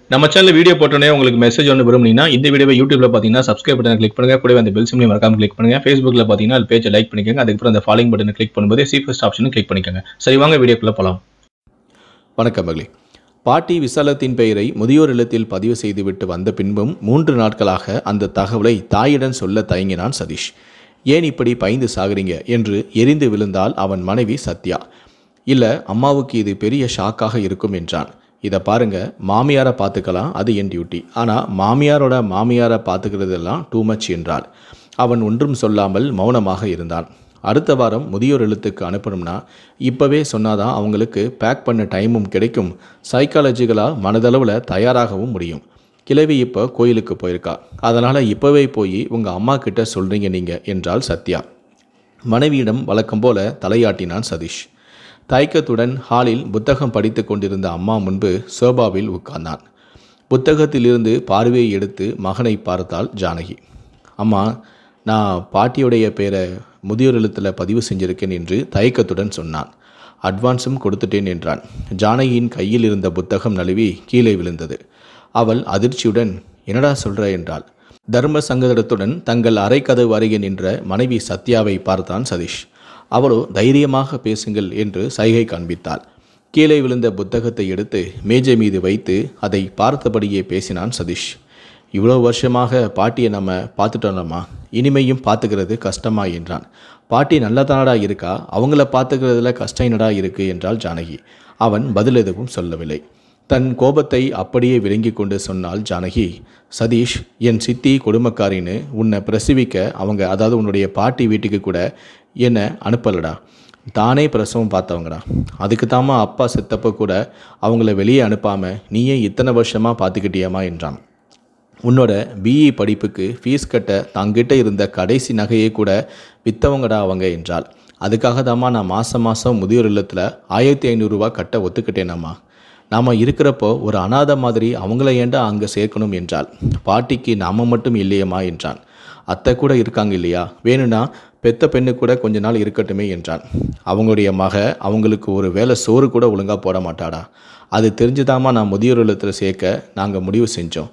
நம்ம channel video போட்டோன்னே உங்களுக்கு மெசேஜ் ஒன்று விரும்புனீங்கன்னா இந்த வீடியோவை யூடியூப்ல பார்த்தீங்கன்னா சப்ஸ்கிரைப் பட்டன் கிளிக் பண்ணுங்க கூடவே அந்த பெல் சிம்லையும் மறக்காம கிளிக் பண்ணுங்க ஃபேஸ்புக்ல பார்த்தீங்கன்னா அது பேஜை லைக் பண்ணிக்கோங்க அதுக்கப்புறம் அந்த ஃபாலோயிங் பட்டனை கிளிக் பண்ணும்போது சி ஃபர்ஸ்ட் ஆப்ஷனும் கிளிக் பண்ணிக்கோங்க சரி வாங்க வீடியோக்குள்ள போலாம் வணக்கம் மகளே பாட்டி விசாலத்தின் பெயரை முதியோர் இல்லத்தில் பதிவு செய்துவிட்டு வந்த பின்பும் மூன்று நாட்களாக அந்த தகவலை தாயிடம் சொல்ல தயங்கினான் சதீஷ் ஏன் இப்படி பயந்து சாகுறீங்க என்று எரிந்து விழுந்தால் அவன் மனைவி சத்யா இல்லை அம்மாவுக்கு இது பெரிய ஷாக்காக இருக்கும் என்றான் இதை பாருங்க மாமியாரை பார்த்துக்கலாம் அது என் டியூட்டி ஆனால் மாமியாரோட மாமியாரை பார்த்துக்கிறதெல்லாம் டூ மச் என்றாள் அவன் ஒன்றும் சொல்லாமல் மௌனமாக இருந்தான் அடுத்த வாரம் முதியோர் எழுத்துக்கு அனுப்பணும்னா இப்போவே சொன்னாதான் அவங்களுக்கு பேக் பண்ண டைமும் கிடைக்கும் சைக்காலஜிக்கலாக மனதளவில் தயாராகவும் முடியும் கிழவி இப்போ கோயிலுக்கு போயிருக்கா அதனால் இப்போவே போய் உங்கள் அம்மா கிட்ட சொல்கிறீங்க நீங்கள் என்றாள் சத்யா மனைவியிடம் வழக்கம் போல தலையாட்டினான் சதீஷ் தயக்கத்துடன் ஹாலில் புத்தகம் படித்து கொண்டிருந்த அம்மா முன்பு சோபாவில் உட்கார்ந்தான் புத்தகத்திலிருந்து பார்வையை எடுத்து மகனை பார்த்தாள் ஜானகி அம்மா நான் பாட்டியுடைய பேரை முதியோர் எழுத்தில் பதிவு செஞ்சிருக்கேன் என்று தயக்கத்துடன் சொன்னான் அட்வான்ஸும் கொடுத்துட்டேன் என்றான் ஜானகியின் கையில் இருந்த புத்தகம் நழுவி கீழே விழுந்தது அவள் அதிர்ச்சியுடன் என்னடா சொல்ற என்றாள் தர்ம சங்கடத்துடன் தங்கள் அரைக்கதவு அருகே நின்ற மனைவி சத்யாவை பார்த்தான் சதீஷ் அவளோ தைரியமாக பேசுங்கள் என்று சைகை காண்பித்தாள் கீழே விழுந்த புத்தகத்தை எடுத்து மேஜை மீது வைத்து அதை பார்த்தபடியே பேசினான் சதீஷ் இவ்வளோ வருஷமாக பாட்டியை நம்ம பார்த்துட்டோம்லம்மா இனிமையும் பார்த்துக்கிறது கஷ்டமா என்றான் பாட்டி நல்லதானடா இருக்கா அவங்கள பார்த்துக்கிறதுல கஷ்டம் என்னடா இருக்கு என்றாள் ஜானகி அவன் பதில் எதுவும் சொல்லவில்லை தன் கோபத்தை அப்படியே விளங்கி கொண்டு சொன்னாள் ஜானகி சதீஷ் என் சித்தி கொடுமைக்காரின்னு உன்னை பிரசவிக்க அவங்க அதாவது உன்னுடைய பாட்டி வீட்டுக்கு கூட என்னை அனுப்பலடா தானே பிரசவம் பார்த்தவங்கடா அதுக்கு தாமா அப்பா செத்தப்போ கூட அவங்கள வெளியே அனுப்பாமல் நீயே இத்தனை வருஷமாக பார்த்துக்கிட்டியாமா என்றான் உன்னோட பிஇ படிப்புக்கு ஃபீஸ் கட்ட தங்கிட்ட இருந்த கடைசி நகையை கூட விற்றவங்கடா அவங்க என்றாள் அதுக்காக தாம்மா நான் மாதம் மாதம் முதியோர் இல்லத்தில் ஆயிரத்தி ஐநூறுரூவா கட்ட ஒத்துக்கிட்டேனாம்மா நாம் இருக்கிறப்போ ஒரு அனாதை மாதிரி அவங்கள ஏண்டா அங்கே சேர்க்கணும் என்றாள் பாட்டிக்கு நாம மட்டும் இல்லையம்மா என்றான் அத்தை கூட இருக்காங்க இல்லையா வேணும்னா பெத்த பெண்ணு கூட கொஞ்ச நாள் இருக்கட்டுமே என்றான் அவங்களுடைய மக அவங்களுக்கு ஒரு வேளை சோறு கூட ஒழுங்காக போட மாட்டாடா அது தெரிஞ்சுதாம்மா நான் முதியோர் இல்லத்தில் சேர்க்க நாங்கள் முடிவு செஞ்சோம்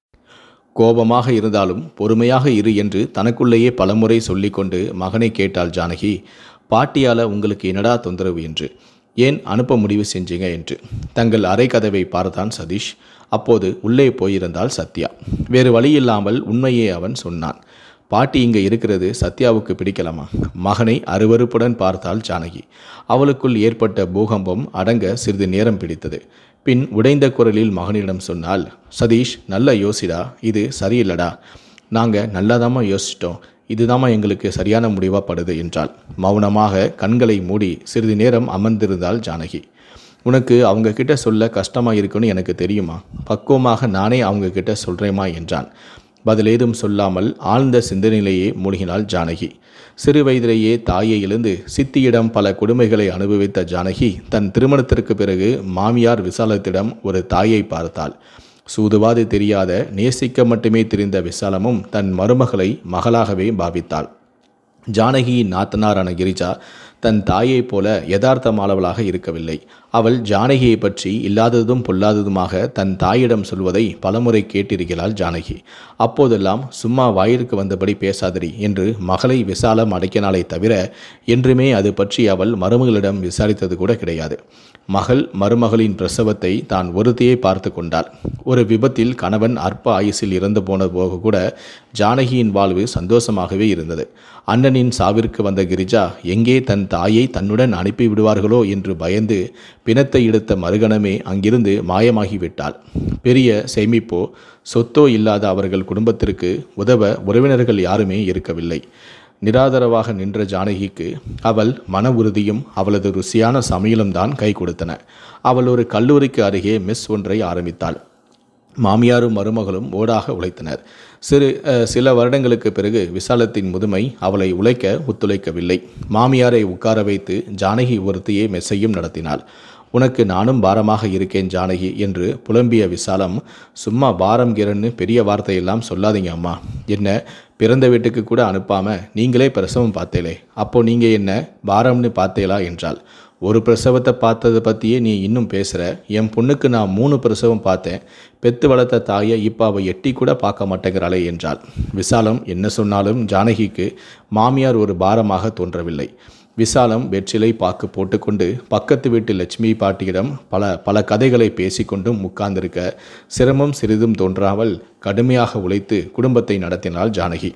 கோபமாக இருந்தாலும் பொறுமையாக இரு என்று தனக்குள்ளேயே பலமுறை சொல்லிக்கொண்டு மகனை கேட்டாள் ஜானகி பாட்டியால் உங்களுக்கு என்னடா தொந்தரவு என்று ஏன் அனுப்ப முடிவு செஞ்சீங்க என்று தங்கள் அறை கதவை பார்த்தான் சதீஷ் அப்போது உள்ளே போயிருந்தாள் சத்யா வேறு வழியில்லாமல் உண்மையே அவன் சொன்னான் பாட்டி இங்கே இருக்கிறது சத்யாவுக்கு பிடிக்கலாமா மகனை அருவருப்புடன் பார்த்தாள் ஜானகி அவளுக்குள் ஏற்பட்ட பூகம்பம் அடங்க சிறிது நேரம் பிடித்தது பின் உடைந்த குரலில் மகனிடம் சொன்னால் சதீஷ் நல்ல யோசிடா இது சரியில்லடா நாங்கள் நல்லாதாம்மா யோசிச்சிட்டோம் இதுதாம்மா எங்களுக்கு சரியான முடிவாக படுது என்றாள் மௌனமாக கண்களை மூடி சிறிது நேரம் அமர்ந்திருந்தாள் ஜானகி உனக்கு அவங்க கிட்ட சொல்ல கஷ்டமாக இருக்குன்னு எனக்கு தெரியுமா பக்குவமாக நானே அவங்க கிட்ட சொல்கிறேமா என்றான் பதிலேதும் சொல்லாமல் ஆழ்ந்த சிந்தனையிலேயே மூழ்கினாள் ஜானகி சிறு வயதிலேயே தாயை இழந்து சித்தியிடம் பல கொடுமைகளை அனுபவித்த ஜானகி தன் திருமணத்திற்கு பிறகு மாமியார் விசாலத்திடம் ஒரு தாயை பார்த்தாள் சூதுவாது தெரியாத நேசிக்க மட்டுமே தெரிந்த விசாலமும் தன் மருமகளை மகளாகவே பாவித்தாள் ஜானகியின் நாத்தனாரான கிரிஜா தன் தாயைப் போல யதார்த்தமானவளாக இருக்கவில்லை அவள் ஜானகியை பற்றி இல்லாததும் பொல்லாததுமாக தன் தாயிடம் சொல்வதை பலமுறை கேட்டிருக்கிறாள் ஜானகி அப்போதெல்லாம் சும்மா வாயிற்கு வந்தபடி பேசாதடி என்று மகளை விசாலம் அடக்கினாலே தவிர என்றுமே அது பற்றி அவள் மருமகளிடம் விசாரித்தது கூட கிடையாது மகள் மருமகளின் பிரசவத்தை தான் ஒருத்தையே பார்த்து கொண்டாள் ஒரு விபத்தில் கணவன் அற்ப ஆயுசில் இறந்து போன போக கூட ஜானகியின் வாழ்வு சந்தோஷமாகவே இருந்தது அண்ணனின் சாவிற்கு வந்த கிரிஜா எங்கே தன் தாயை தன்னுடன் அனுப்பி விடுவார்களோ என்று பயந்து பிணத்தை எடுத்த மறுகணமே அங்கிருந்து மாயமாகிவிட்டாள் பெரிய சேமிப்போ சொத்தோ இல்லாத அவர்கள் குடும்பத்திற்கு உதவ உறவினர்கள் யாருமே இருக்கவில்லை நிராதரவாக நின்ற ஜானகிக்கு அவள் மன உறுதியும் அவளது ருசியான சமையலும் தான் கை கொடுத்தன அவள் ஒரு கல்லூரிக்கு அருகே மிஸ் ஒன்றை ஆரம்பித்தாள் மாமியாரும் மருமகளும் ஓடாக உழைத்தனர் சிறு அஹ், சில வருடங்களுக்கு பிறகு விசாலத்தின் முதுமை அவளை உழைக்க ஒத்துழைக்கவில்லை மாமியாரை உட்கார வைத்து ஜானகி ஒருத்தியே மெஸ்ஸையும் நடத்தினாள் உனக்கு நானும் பாரமாக இருக்கேன் ஜானகி என்று புலம்பிய விசாலம் சும்மா பாரம் கிரன்னு பெரிய வார்த்தையெல்லாம் சொல்லாதீங்க அம்மா என்ன பிறந்த வீட்டுக்கு கூட அனுப்பாம நீங்களே பிரசவம் பார்த்தேலே அப்போ நீங்க என்ன பாரம்னு பார்த்தேலா என்றாள் ஒரு பிரசவத்தை பார்த்ததை பற்றியே நீ இன்னும் பேசுகிற என் பொண்ணுக்கு நான் மூணு பிரசவம் பார்த்தேன் பெத்து வளர்த்த தாயை இப்போ அவள் எட்டி கூட பார்க்க மாட்டேங்கிறாளே என்றாள் விசாலம் என்ன சொன்னாலும் ஜானகிக்கு மாமியார் ஒரு பாரமாக தோன்றவில்லை விசாலம் வெற்றிலை பாக்கு போட்டுக்கொண்டு பக்கத்து வீட்டு லட்சுமி பாட்டியிடம் பல பல கதைகளை பேசிக்கொண்டும் உட்கார்ந்திருக்க சிரமம் சிறிதும் தோன்றாமல் கடுமையாக உழைத்து குடும்பத்தை நடத்தினாள் ஜானகி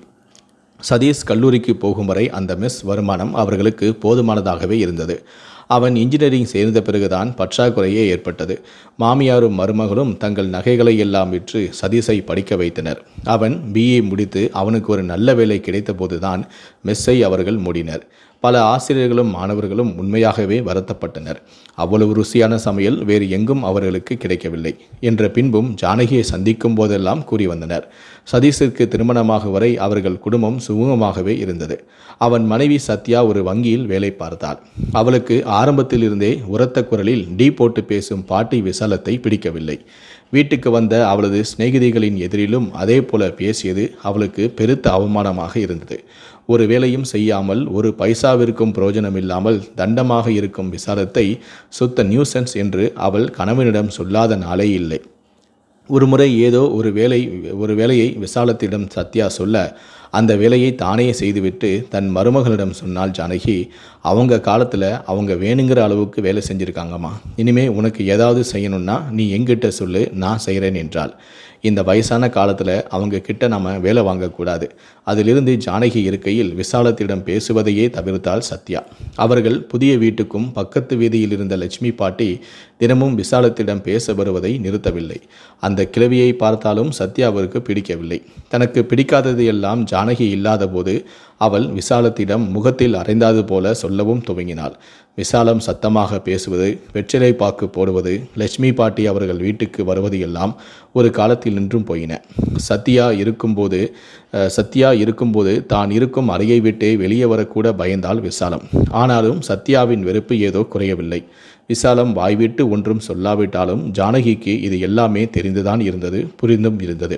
சதீஷ் கல்லூரிக்கு போகும் வரை அந்த மெஸ் வருமானம் அவர்களுக்கு போதுமானதாகவே இருந்தது அவன் இன்ஜினியரிங் சேர்ந்த பிறகுதான் பற்றாக்குறையே ஏற்பட்டது மாமியாரும் மருமகளும் தங்கள் நகைகளை எல்லாம் விற்று சதீஷை படிக்க வைத்தனர் அவன் பிஏ முடித்து அவனுக்கு ஒரு நல்ல வேலை கிடைத்தபோதுதான் மெஸ்ஸை அவர்கள் மூடினர் பல ஆசிரியர்களும் மாணவர்களும் உண்மையாகவே வருத்தப்பட்டனர் அவ்வளவு ருசியான சமையல் வேறு எங்கும் அவர்களுக்கு கிடைக்கவில்லை என்ற பின்பும் ஜானகியை சந்திக்கும் போதெல்லாம் கூறி வந்தனர் சதீஷிற்கு திருமணமாக வரை அவர்கள் குடும்பம் சுமூகமாகவே இருந்தது அவன் மனைவி சத்யா ஒரு வங்கியில் வேலை பார்த்தாள் அவளுக்கு ஆரம்பத்தில் இருந்தே உரத்த குரலில் டீ போட்டு பேசும் பாட்டி விசாலத்தை பிடிக்கவில்லை வீட்டுக்கு வந்த அவளது சிநேகிதிகளின் எதிரிலும் அதே போல பேசியது அவளுக்கு பெருத்த அவமானமாக இருந்தது ஒரு வேலையும் செய்யாமல் ஒரு பைசாவிற்கும் பிரயோஜனம் இல்லாமல் தண்டமாக இருக்கும் விசாலத்தை சுத்த நியூசன்ஸ் என்று அவள் கணவனிடம் சொல்லாத நாளே இல்லை ஒருமுறை ஏதோ ஒரு வேலை ஒரு வேலையை விசாலத்திடம் சத்யா சொல்ல அந்த வேலையை தானே செய்துவிட்டு தன் மருமகளிடம் சொன்னால் ஜானகி அவங்க காலத்தில் அவங்க வேணுங்கிற அளவுக்கு வேலை செஞ்சுருக்காங்கம்மா இனிமே உனக்கு ஏதாவது செய்யணும்னா நீ எங்கிட்ட சொல்லு நான் செய்கிறேன் என்றாள் இந்த வயசான காலத்தில் அவங்க கிட்ட நம்ம வேலை வாங்கக்கூடாது அதிலிருந்து ஜானகி இருக்கையில் விசாலத்திடம் பேசுவதையே தவிர்த்தாள் சத்யா அவர்கள் புதிய வீட்டுக்கும் பக்கத்து வீதியில் இருந்த லட்சுமி பாட்டி தினமும் விசாலத்திடம் பேச வருவதை நிறுத்தவில்லை அந்த கிழவியை பார்த்தாலும் சத்யாவிற்கு பிடிக்கவில்லை தனக்கு பிடிக்காதது எல்லாம் ஜானகி இல்லாதபோது அவள் விசாலத்திடம் முகத்தில் அரைந்தாது போல சொல்லவும் துவங்கினாள் விசாலம் சத்தமாக பேசுவது வெற்றிலை பாக்கு போடுவது லட்சுமி பாட்டி அவர்கள் வீட்டுக்கு வருவது எல்லாம் ஒரு காலத்தில் நின்றும் போயின சத்யா இருக்கும்போது அஹ், சத்யா இருக்கும்போது தான் இருக்கும் அறையை விட்டே வெளியே வரக்கூட பயந்தாள் விசாலம் ஆனாலும் சத்யாவின் வெறுப்பு ஏதோ குறையவில்லை விசாலம் வாய்விட்டு ஒன்றும் சொல்லாவிட்டாலும் ஜானகிக்கு இது எல்லாமே தெரிந்துதான் இருந்தது புரிந்தும் இருந்தது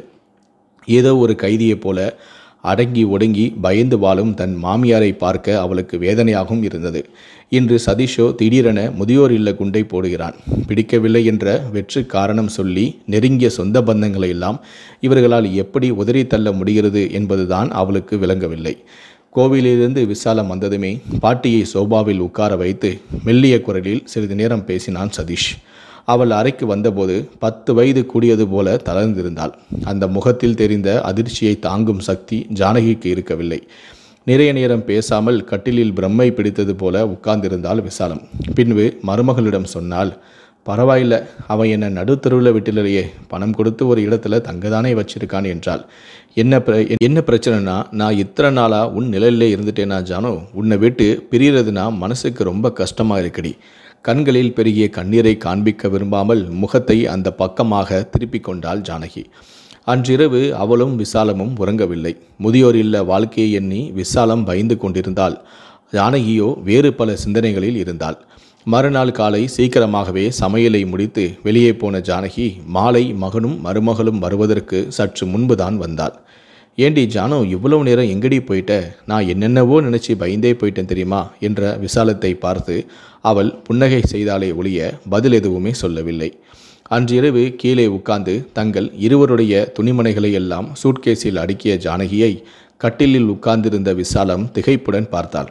ஏதோ ஒரு கைதியைப் போல அடங்கி ஒடுங்கி பயந்து வாழும் தன் மாமியாரை பார்க்க அவளுக்கு வேதனையாகவும் இருந்தது இன்று சதீஷோ திடீரென முதியோர் இல்ல குண்டை போடுகிறான் பிடிக்கவில்லை என்ற வெற்று காரணம் சொல்லி நெருங்கிய சொந்த பந்தங்களை எல்லாம் இவர்களால் எப்படி உதறி தள்ள முடிகிறது என்பதுதான் அவளுக்கு விளங்கவில்லை கோவிலிலிருந்து விசாலம் வந்ததுமே பாட்டியை சோபாவில் உட்கார வைத்து மெல்லிய குரலில் சிறிது நேரம் பேசினான் சதீஷ் அவள் அறைக்கு வந்தபோது பத்து வயது கூடியது போல தளர்ந்திருந்தாள் அந்த முகத்தில் தெரிந்த அதிர்ச்சியை தாங்கும் சக்தி ஜானகிக்கு இருக்கவில்லை நிறைய நேரம் பேசாமல் கட்டிலில் பிரம்மை பிடித்தது போல உட்கார்ந்திருந்தாள் விசாலம் பின்பு மருமகளிடம் சொன்னால் பரவாயில்ல அவன் என்னை நடுத்தருவில் விட்டுலையே பணம் கொடுத்து ஒரு இடத்துல தங்கதானே வச்சிருக்கான் என்றாள் என்ன பிர என்ன பிரச்சனைனா நான் இத்தனை நாளாக உன் நிலையிலே இருந்துட்டேனா ஜானோ உன்னை விட்டு பிரியறதுனா மனசுக்கு ரொம்ப கஷ்டமாக இருக்குடி கண்களில் பெருகிய கண்ணீரை காண்பிக்க விரும்பாமல் முகத்தை அந்த பக்கமாக திருப்பிக் கொண்டாள் ஜானகி அன்றிரவு அவளும் விசாலமும் உறங்கவில்லை முதியோர் இல்ல வாழ்க்கையை எண்ணி விசாலம் பயந்து கொண்டிருந்தாள் ஜானகியோ வேறு பல சிந்தனைகளில் இருந்தாள் மறுநாள் காலை சீக்கிரமாகவே சமையலை முடித்து வெளியே போன ஜானகி மாலை மகனும் மருமகளும் வருவதற்கு சற்று முன்புதான் வந்தாள் ஏண்டி ஜானு இவ்வளவு நேரம் எங்கடி போயிட்ட நான் என்னென்னவோ நினச்சி பயந்தே போயிட்டேன் தெரியுமா என்ற விசாலத்தை பார்த்து அவள் புன்னகை செய்தாலே ஒழிய பதில் எதுவுமே சொல்லவில்லை அன்றிரவு கீழே உட்கார்ந்து தங்கள் இருவருடைய துணிமனைகளை எல்லாம் சூட்கேஸில் அடுக்கிய ஜானகியை கட்டிலில் உட்கார்ந்திருந்த விசாலம் திகைப்புடன் பார்த்தாள்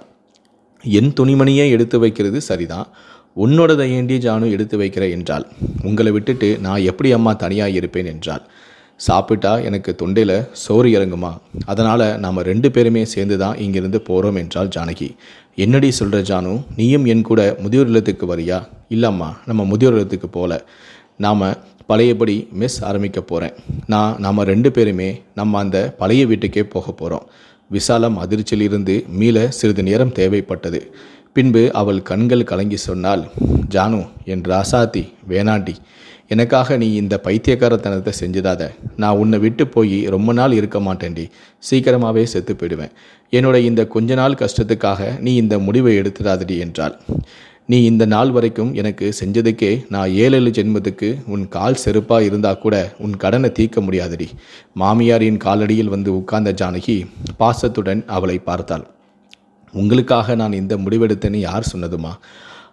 என் துணிமணியை எடுத்து வைக்கிறது சரிதான் உன்னோடதை ஏண்டி ஜானு எடுத்து வைக்கிற என்றாள் உங்களை விட்டுட்டு நான் எப்படி அம்மா தனியாக இருப்பேன் என்றாள் சாப்பிட்டா எனக்கு தொண்டையில் சோறு இறங்குமா அதனால் நாம் ரெண்டு பேருமே சேர்ந்து தான் இங்கிருந்து போகிறோம் என்றாள் ஜானகி என்னடி சொல்கிற ஜானு நீயும் என் கூட முதியோர் இல்லத்துக்கு வரியா இல்லம்மா நம்ம முதியோர் இல்லத்துக்கு போகல நாம் பழையபடி மெஸ் ஆரம்பிக்க போகிறேன் நான் நாம் ரெண்டு பேருமே நம்ம அந்த பழைய வீட்டுக்கே போக போகிறோம் விசாலம் அதிர்ச்சியிலிருந்து மீள சிறிது நேரம் தேவைப்பட்டது பின்பு அவள் கண்கள் கலங்கி சொன்னாள் ஜானு என் ராசாத்தி வேணாண்டி எனக்காக நீ இந்த பைத்தியக்காரத்தனத்தை செஞ்சுதாத நான் உன்னை விட்டு போய் ரொம்ப நாள் இருக்க மாட்டேன்டி சீக்கிரமாகவே செத்து போயிடுவேன் என்னோட இந்த கொஞ்ச நாள் கஷ்டத்துக்காக நீ இந்த முடிவை எடுத்துடாதடி என்றாள் நீ இந்த நாள் வரைக்கும் எனக்கு செஞ்சதுக்கே நான் ஏழேழு ஜென்மத்துக்கு உன் கால் செருப்பாக இருந்தால் கூட உன் கடனை தீர்க்க முடியாதடி மாமியாரின் காலடியில் வந்து உட்கார்ந்த ஜானகி பாசத்துடன் அவளை பார்த்தாள் உங்களுக்காக நான் இந்த முடிவெடுத்தேன்னு யார் சொன்னதுமா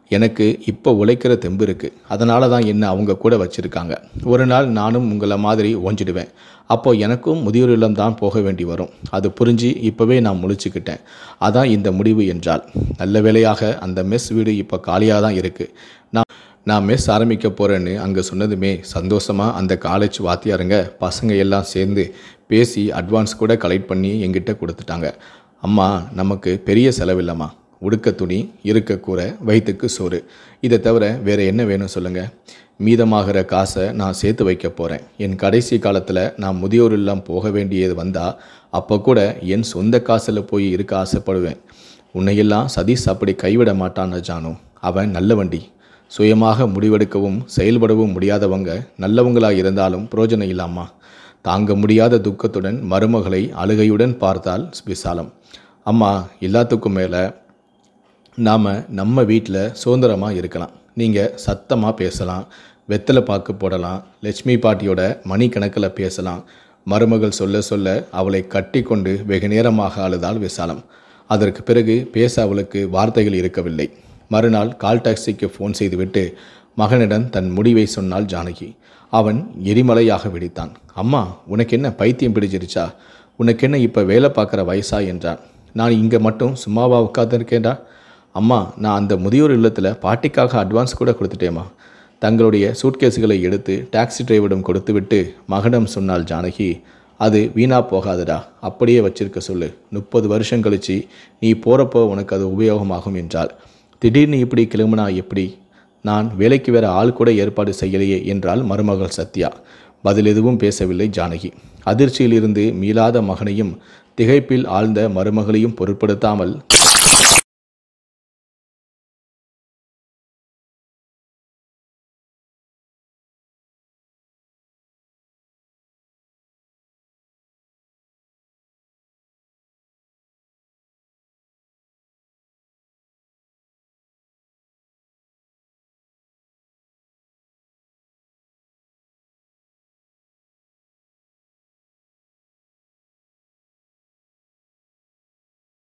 எனக்கு இப்போ உழைக்கிற தெம்பு இருக்குது அதனால தான் என்ன அவங்க கூட வச்சுருக்காங்க ஒரு நாள் நானும் உங்களை மாதிரி ஓஞ்சிடுவேன் அப்போ எனக்கும் முதியோர் இல்லம் தான் போக வேண்டி வரும் அது புரிஞ்சு இப்போவே நான் முழிச்சுக்கிட்டேன் அதான் இந்த முடிவு என்றால் நல்ல வேளையாக அந்த மெஸ் வீடு இப்போ காலியாக தான் இருக்குது நான் நான் மெஸ் ஆரம்பிக்க போகிறேன்னு அங்கே சொன்னதுமே சந்தோஷமாக அந்த காலேஜ் வாத்தியாருங்க பசங்க எல்லாம் சேர்ந்து பேசி அட்வான்ஸ் கூட கலெக்ட் பண்ணி எங்கிட்ட கொடுத்துட்டாங்க அம்மா நமக்கு பெரிய செலவில்லைம்மா உடுக்க துணி இருக்க கூரை வயிற்றுக்கு சோறு இதை தவிர வேறு என்ன வேணும் சொல்லுங்கள் மீதமாகிற காசை நான் சேர்த்து வைக்க போகிறேன் என் கடைசி காலத்தில் நான் முதியோர் இல்லம் போக வேண்டியது வந்தால் அப்போ கூட என் சொந்த காசில் போய் இருக்க ஆசைப்படுவேன் உன்னையெல்லாம் சதீஷ் அப்படி கைவிட மாட்டான்னு ஜானு அவன் நல்ல வண்டி சுயமாக முடிவெடுக்கவும் செயல்படவும் முடியாதவங்க நல்லவங்களாக இருந்தாலும் பிரயோஜனம் இல்லாமா தாங்க முடியாத துக்கத்துடன் மருமகளை அழுகையுடன் பார்த்தால் விசாலம் அம்மா எல்லாத்துக்கும் மேலே நாம் நம்ம வீட்டில் சுதந்திரமாக இருக்கலாம் நீங்கள் சத்தமாக பேசலாம் வெத்தலை பாக்கு போடலாம் லட்சுமி பாட்டியோட மணிக்கணக்கில் பேசலாம் மருமகள் சொல்ல சொல்ல அவளை கட்டி கொண்டு வெகு நேரமாக அழுதாள் விசாலம் அதற்கு பிறகு பேச அவளுக்கு வார்த்தைகள் இருக்கவில்லை மறுநாள் கால் டாக்ஸிக்கு ஃபோன் செய்துவிட்டு மகனிடம் தன் முடிவை சொன்னாள் ஜானகி அவன் எரிமலையாக வெடித்தான் அம்மா உனக்கு என்ன பைத்தியம் பிடிச்சிருச்சா உனக்கு என்ன இப்போ வேலை பார்க்குற வயசா என்றான் நான் இங்கே மட்டும் சும்மாவா உட்காந்துருக்கேன்டா அம்மா நான் அந்த முதியோர் இல்லத்தில் பாட்டிக்காக அட்வான்ஸ் கூட கொடுத்துட்டேம்மா தங்களுடைய சூட்கேஸுகளை எடுத்து டாக்ஸி டிரைவரிடம் கொடுத்துவிட்டு மகனிடம் சொன்னாள் ஜானகி அது வீணா போகாதடா அப்படியே வச்சிருக்க சொல்லு முப்பது வருஷம் கழிச்சு நீ போகிறப்போ உனக்கு அது உபயோகமாகும் என்றாள் திடீர்னு இப்படி கிளம்புனா எப்படி நான் வேலைக்கு வேற ஆள் கூட ஏற்பாடு செய்யலையே என்றாள் மருமகள் சத்யா பதில் எதுவும் பேசவில்லை ஜானகி அதிர்ச்சியிலிருந்து மீளாத மகனையும் திகைப்பில் ஆழ்ந்த மருமகளையும் பொருட்படுத்தாமல்